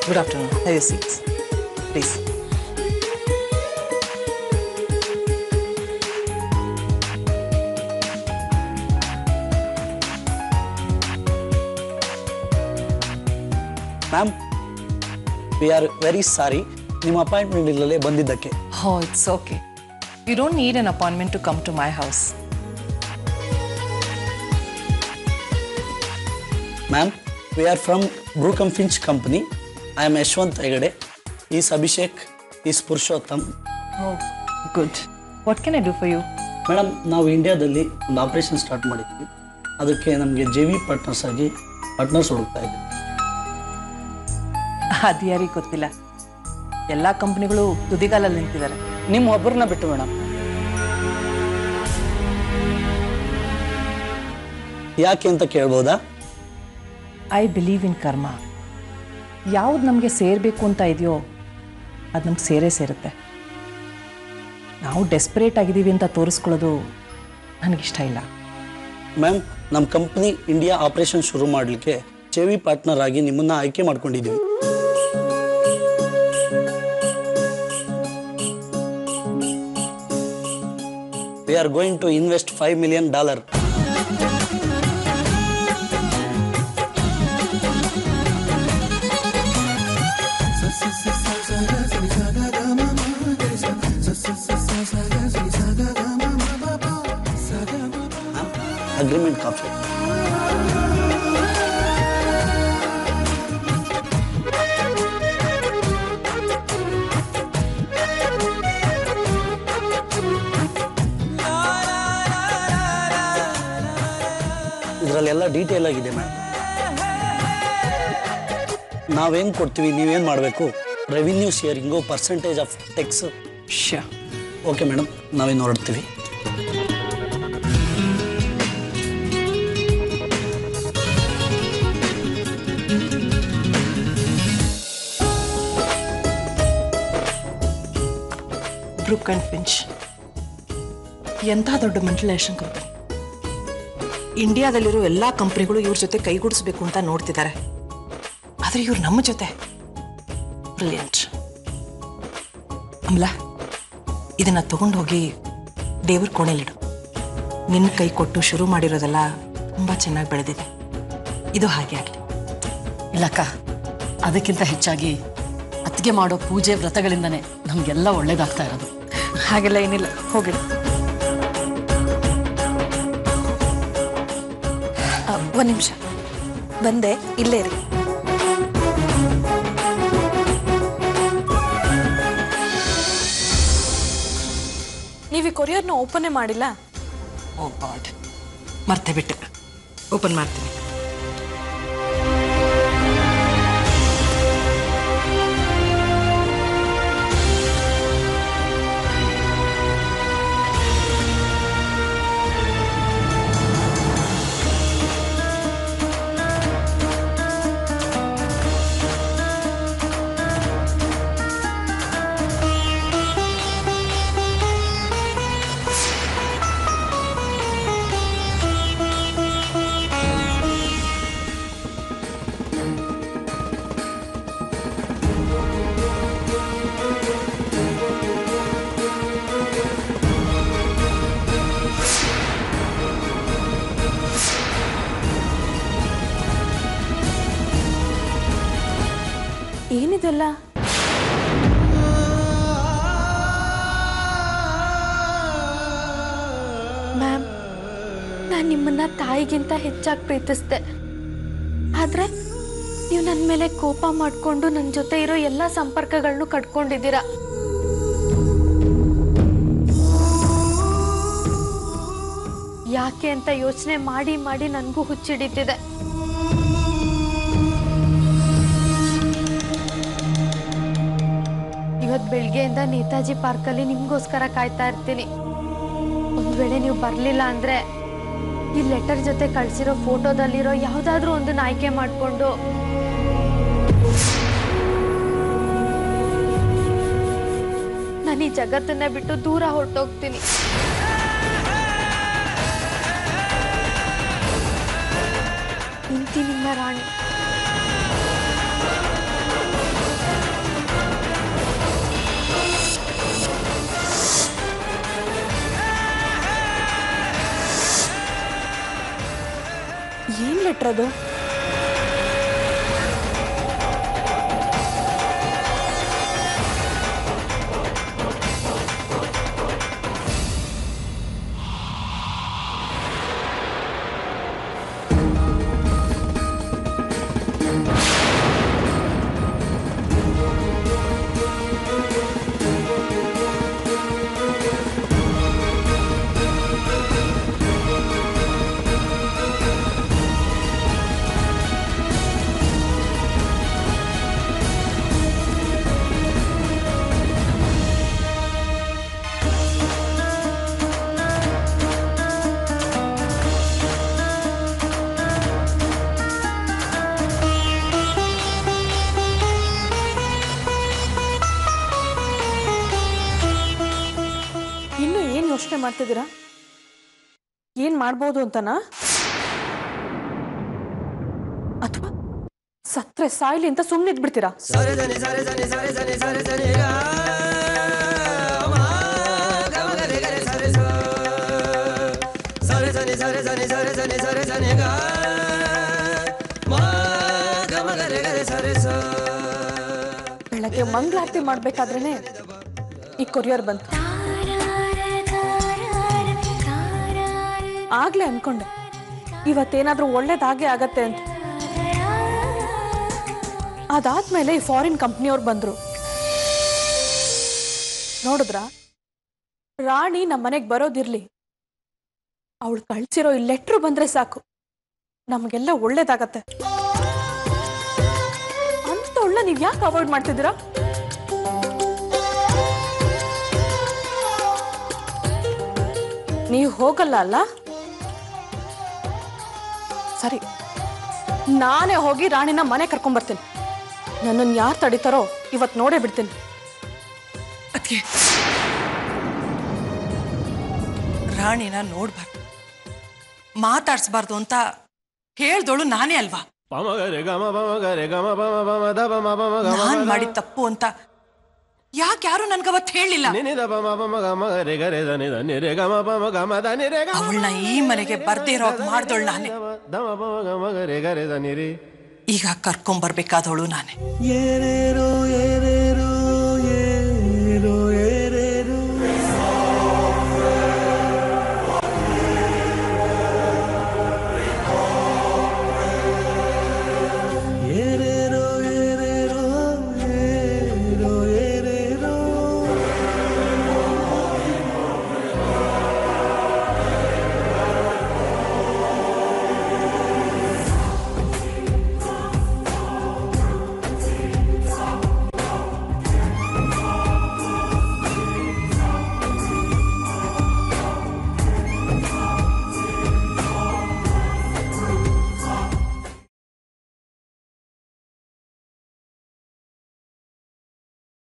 good afternoon have you seats please ma'am we are very sorry ನಿಮ್ಮ appointment ಇಲ್ಲದೆ ಬಂದಿದ್ದಕ್ಕೆ oh it's okay you don't need an appointment to come to my house ma'am we are from Brookum Finch company I am Yashwant Hegde is Abhishek is Purushottam oh good what can I do for you madam ನಾವು ಇಂಡಿಯಾದಲ್ಲಿ ಒಂದು operation start ಮಾಡಿದ್ವಿ ಅದಕ್ಕೆ ನಮಗೆ J V partners ಆಗಿ partners ಹುಡುಕ್ತಾ ಇದ್ದೀವಿ ಅದು ಯಾರಿಗೆ ಗೊತ್ತಿಲ್ಲ ಎಲ್ಲ ಕಂಪ್ನಿಗಳು ತುದಿಗಾಲಲ್ಲಿ ನಿಂತಿದ್ದಾರೆ ನಿಮ್ಮ ಒಬ್ಬರನ್ನ ಬಿಟ್ಟು ಮೇಡಮ್ ಯಾಕೆ ಅಂತ ಕೇಳ್ಬೋದಾ ಐ ಬಿಲೀವ್ ಇನ್ ಕರ್ಮ ಯಾವ್ದು ನಮಗೆ ಸೇರಬೇಕು ಅಂತ ಇದೆಯೋ ಅದು ನಮ್ಗೆ ಸೇರೇ ಸೇರುತ್ತೆ ನಾವು ಡೆಸ್ಪರೇಟ್ ಆಗಿದ್ದೀವಿ ಅಂತ ತೋರಿಸ್ಕೊಳ್ಳೋದು ನನಗಿಷ್ಟ ಇಲ್ಲ ಮ್ಯಾಮ್ ನಮ್ಮ ಕಂಪ್ನಿ ಇಂಡಿಯಾ ಆಪರೇಷನ್ ಶುರು ಮಾಡಲಿಕ್ಕೆ ಜೆ ವಿ ಪಾರ್ಟ್ನರ್ ಆಗಿ ನಿಮ್ಮನ್ನ ಆಯ್ಕೆ ಮಾಡ್ಕೊಂಡಿದ್ದೀವಿ we are going to invest five million dollar agreement copy ಇದರಲ್ಲೆಲ್ಲ ಡೀಟೇಲ್ ಆಗಿದೆ ಮೇಡಮ್ ನಾವೇನು ಕೊಡ್ತೀವಿ ನೀವೇನು ಮಾಡಬೇಕು revenue sharing percentage of tax ಶ್ಯ ಓಕೆ ಮೇಡಮ್ ನಾವೇನು ಹೊರಡ್ತೀವಿ ಬ್ರೂಕ್ ಆ್ಯಂಡ್ ಫಿಂಚ್ ಎಂಥ ದೊಡ್ಡ ಮೆಂಟಲೈಸೇಷನ್ ಕಂಪನಿ ಇಂಡಿಯಾದಲ್ಲಿರೋ ಎಲ್ಲ ಕಂಪ್ನಿಗಳು ಇವ್ರ ಜೊತೆ ಕೈಗೂಡಿಸ್ಬೇಕು ಅಂತ ನೋಡ್ತಿದ್ದಾರೆ ಆದರೆ ಇವ್ರು ನಮ್ಮ ಜೊತೆ ಬ್ರಿಲಿಯಂಟ್ ಅಮ್ಲ ಇದನ್ನ ತಗೊಂಡು ಹೋಗಿ ದೇವ್ರ ಕೋಣೆಲಿಡು ನಿನ್ನ ಕೈ ಕೊಟ್ಟು ಶುರು ಮಾಡಿರೋದೆಲ್ಲ ತುಂಬ ಚೆನ್ನಾಗಿ ಬೆಳೆದಿದೆ ಇದು ಹಾಗೆ ಆಗಲಿ ಇಲ್ಲಕ್ಕ ಅದಕ್ಕಿಂತ ಹೆಚ್ಚಾಗಿ ಅತ್ತಿಗೆ ಮಾಡೋ ಪೂಜೆ ವ್ರತಗಳಿಂದನೇ ನಮಗೆಲ್ಲ ಒಳ್ಳೇದಾಗ್ತಾ ಇರೋದು ಹಾಗೆಲ್ಲ ಏನಿಲ್ಲ ಹೋಗಿ ಒಂದು ನಿಮಿಷ ಬಂದೆ ಇಲ್ಲೇ ರೀ ನೀವು ಈ ಕೊರಿಯರ್ನ ಓಪನ್ನೇ ಮಾಡಿಲ್ಲ ಓ ಗಾಡ್ ಮರ್ತೆ ಬಿಟ್ಟೆ ಓಪನ್ ಮಾಡ್ತೀನಿ ಏನಿದೆಲ್ಲ ಮ್ಯಾಮ್ ನಾನು ನಿಮ್ಮನ್ನ ತಾಯಿಗಿಂತ ಹೆಚ್ಚಾಗಿ ಪ್ರೀತಿಸ್ದೆ ಆದ್ರೆ ನೀವು ನನ್ನ ಮೇಲೆ ಕೋಪ ಮಾಡಿಕೊಂಡು ನನ್ನ ಜೊತೆ ಇರೋ ಎಲ್ಲ ಸಂಪರ್ಕಗಳನ್ನು ಕಟ್ಕೊಂಡಿದ್ದೀರಾ ಯಾಕೆ ಅಂತ ಯೋಚನೆ ಮಾಡಿ ಮಾಡಿ ನನಗೂ ಹುಚ್ಚಿಡಿತಿದೆ ಇವತ್ತು ಬೆಳಿಗ್ಗೆಯಿಂದ ನೇತಾಜಿ ಪಾರ್ಕಲ್ಲಿ ನಿಮ್ಗೋಸ್ಕರ ಕಾಯ್ತಾ ಇರ್ತೀನಿ ಒಂದ್ ವೇಳೆ ನೀವು ಬರಲಿಲ್ಲ ಅಂದ್ರೆ ಈ ಲೆಟರ್ ಜೊತೆ ಕಳ್ಸಿರೋ ಫೋಟೋದಲ್ಲಿರೋ ಯಾವ್ದಾದ್ರೂ ಒಂದನ್ನ ಆಯ್ಕೆ ಮಾಡಿಕೊಂಡು ನಾನು ಈ ಜಗತ್ತನ್ನ ಬಿಟ್ಟು ದೂರ ಹೊರಟೋಗ್ತೀನಿ ಇಂತಿ ನಿಮ್ಮ ರಾಣಿ ಲೆಟ್ರ್ ಅದು ಇನ್ನು ಏನು ಯೋಚನೆ ಮಾಡ್ತಿದ್ದೀರಾ ಏನು ಮಾಡ್ಬೋದು ಅಂತನಾ ಅಥವಾ ಸತ್ರೆ ಸಾಯ್ಲಿ ಅಂತ ಸುಮ್ಮನೆ ಇದ್ಬಿಡ್ತೀರಾ ಬೆಳಗ್ಗೆ ಮಂಗಳಾರತಿ ಮಾಡ್ಬೇಕಾದ್ರೇನೆ ಈ ಕೊರಿಯರ್ ಬಂತು ಆಗ್ಲೇ ಅನ್ಕೊಂಡೆ ಇವತ್ತೇನಾದ್ರೂ ಒಳ್ಳೇದಾಗೇ ಆಗತ್ತೆ ಅಂತ ಅದಾದ್ಮೇಲೆ ಈ ಫಾರಿನ್ ಕಂಪ್ನಿಯವ್ರು ಬಂದ್ರು ನೋಡಿದ್ರ ರಾಣಿ ನಮ್ಮ ಮನೆಗೆ ಬರೋದಿರ್ಲಿ ಅವಳು ಕಳ್ಸಿರೋ ಈ ಲೆಟ್ರು ಬಂದ್ರೆ ಸಾಕು ನಮಗೆಲ್ಲ ಒಳ್ಳೇದಾಗತ್ತೆ ಅಂತವಳ ನೀವ್ ಯಾಕೆ ಅವಾಯ್ಡ್ ಮಾಡ್ತಿದ್ದೀರಾ ನೀವು ಹೋಗಲ್ಲ ಅಲ್ಲ ಸರಿ ನಾನೇ ಹೋಗಿ ರಾಣಿನ ಮನೆ ಕರ್ಕೊಂಬರ್ತೀನಿ ನನ್ನನ್ನು ಯಾರು ತಡಿತಾರೋ ಇವತ್ತು ನೋಡೇ ಬಿಡ್ತೀನಿ ಅದಕ್ಕೆ ರಾಣಿನ ನೋಡ್ಬಾರ್ದು ಮಾತಾಡ್ಸ್ಬಾರ್ದು ಅಂತ ಹೇಳ್ದೋಳು ನಾನೇ ಅಲ್ವಾ ನಾನ್ ಮಾಡಿದ ತಪ್ಪು ಅಂತ ಯಾಕೆ ಯಾರು ನನ್ಗವತ್ ಹೇಳಿಲ್ಲ ಅವಳನ್ನ ಈ ಮನೆಗೆ ಬರ್ದೇ ಇರೋ ಮಾಡ್ದೋಳು ನಾನೇ ಈಗ ಕರ್ಕೊಂಬರ್ಬೇಕಾದವಳು ನಾನೇ ಏನೇನೋ ಏನೇ